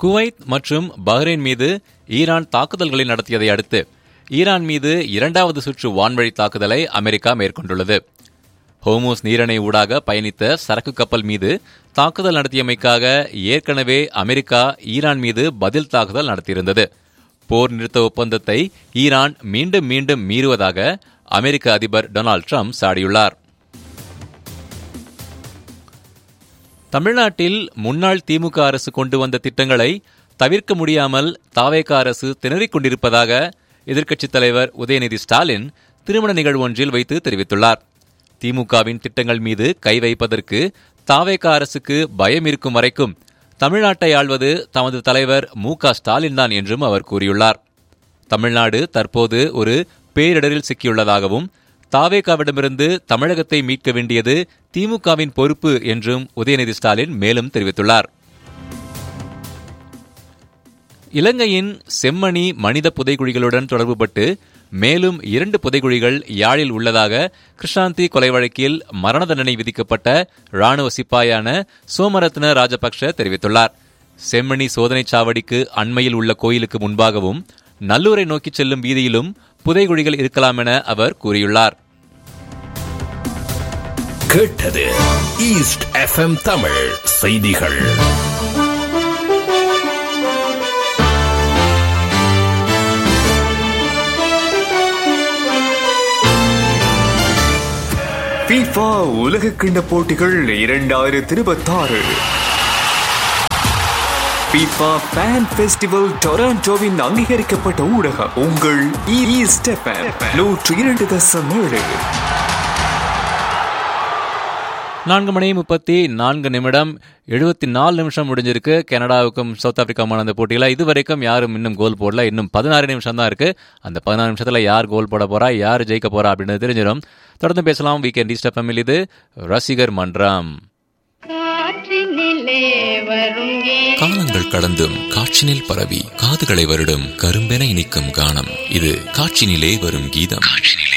Kuwait மற்றும் Bahrain மீது Iran தாக்குதல்களை நடத்தியதை அடுத்து ஈரான் மீது இரண்டாவது சுற்று வான்வழி தாக்குதலை அமெரிக்கா மேற்கொண்டுள்ளது ஹோமோஸ் நீரிணை ஊடாக பயணித்த சரக்கு கப்பல் மீது தாக்குதல் நடத்தியமைக்காக ஏற்கனவே அமெரிக்கா ஈரான் மீது பதில் தாக்குதல் நடத்தியிருந்தது போர் நிறுத்த ஒப்பந்தத்தை ஈரான் மீண்டும் மீண்டும் மீறுவதாக அமெரிக்க அதிபர் டொனால்டு ட்ரம்ப் சாடியுள்ளார் தமிழ்நாட்டில் முன்னாள் திமுக அரசு கொண்டு வந்த திட்டங்களை தவிர்க்க முடியாமல் தாவேக அரசு திணறிக் கொண்டிருப்பதாக எதிர்க்கட்சித் தலைவர் உதயநிதி ஸ்டாலின் திருமண நிகழ்வு ஒன்றில் வைத்து தெரிவித்துள்ளார் திமுகவின் திட்டங்கள் மீது கை வைப்பதற்கு தாவேக அரசுக்கு பயம் இருக்கும் வரைக்கும் தமிழ்நாட்டை ஆள்வது தமது தலைவர் மு க ஸ்டாலின் தான் என்றும் அவர் கூறியுள்ளார் தமிழ்நாடு தற்போது ஒரு பேரிடரில் சிக்கியுள்ளதாகவும் தாவேகாவிடமிருந்து தமிழகத்தை மீட்க வேண்டியது திமுகவின் பொறுப்பு என்றும் உதயநிதி ஸ்டாலின் மேலும் தெரிவித்துள்ளார் இலங்கையின் செம்மணி மனித புதைகுழிகளுடன் தொடர்புபட்டு மேலும் இரண்டு புதைகுழிகள் யாழில் உள்ளதாக கிருஷாந்தி கொலை வழக்கில் மரண தண்டனை விதிக்கப்பட்ட ராணுவ சிப்பாயான சோமரத்ன ராஜபக்ஷ தெரிவித்துள்ளார் செம்மணி சோதனைச் சாவடிக்கு அண்மையில் உள்ள கோயிலுக்கு முன்பாகவும் நல்லூரை நோக்கிச் செல்லும் வீதியிலும் புதைகுழிகள் இருக்கலாம் என அவர் கூறியுள்ளார் கேட்டது ஈஸ்ட் எஃப்எம் தமிழ் செய்திகள் FIFA உலக கிண்ட போட்டிகள் இரண்டாயிரத்தி இருபத்தாறு FIFA ஃபேன் ஃபெஸ்டிவல் டொராண்டோவின் அங்கீகரிக்கப்பட்ட ஊடகம் உங்கள் ஈஸ்ட் எஃப்எம் நூற்றி இரண்டு தசம் ஏழு நான்கு மணி முப்பத்தி நான்கு நிமிடம் எழுபத்தி நாலு நிமிஷம் முடிஞ்சிருக்கு கனடாவுக்கும் சவுத் ஆப்பிரிக்காமான அந்த போட்டியில் இதுவரைக்கும் யாரும் இன்னும் கோல் போடல இன்னும் பதினாறு நிமிஷம் தான் இருக்கு அந்த பதினாறு நிமிஷத்துல யார் கோல் போட போறா யார் ஜெயிக்க போறா அப்படின்னு தெரிஞ்சிடும் தொடர்ந்து பேசலாம் வீக்கெண்ட் ஈஸ்ட் எஃப்எம்மில் இது ரசிகர் மன்றம் காற்றினிலே வரும் கீதம் காலங்கள் கடந்தும் காற்றினில் பரவி காதுகளை வருடும் கரும்பென இனிக்கும் கானம் இது காற்றினிலே வரும் கீதம் காற்றினிலே